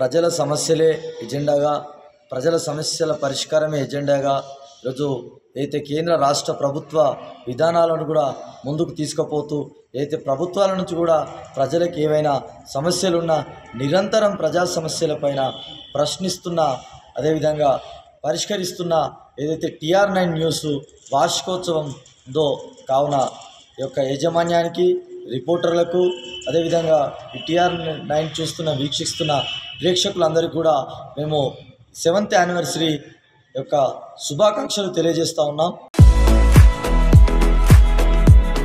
ప్రజల సమస్యలే ఎజెండాగా ప్రజల సమస్యల పరిష్కారమే ఎజెండాగా ఈరోజు అయితే కేంద్ర రాష్ట్ర ప్రభుత్వ విధానాలను కూడా ముందుకు తీసుకుపోతూ అయితే ప్రభుత్వాల నుంచి కూడా ప్రజలకు ఏవైనా సమస్యలున్నా నిరంతరం ప్రజా సమస్యలపైన ప్రశ్నిస్తున్న అదేవిధంగా పరిష్కరిస్తున్న ఏదైతే టిఆర్ నైన్ న్యూస్ వార్షికోత్సవం ఉందో కావున ఈ యొక్క యాజమాన్యానికి రిపోర్టర్లకు అదేవిధంగా ఈ టిఆర్ నైన్ చూస్తున్న వీక్షిస్తున్న ప్రేక్షకులందరికీ కూడా మేము సెవెంత్ యానివర్సరీ యొక్క శుభాకాంక్షలు తెలియజేస్తా ఉన్నాం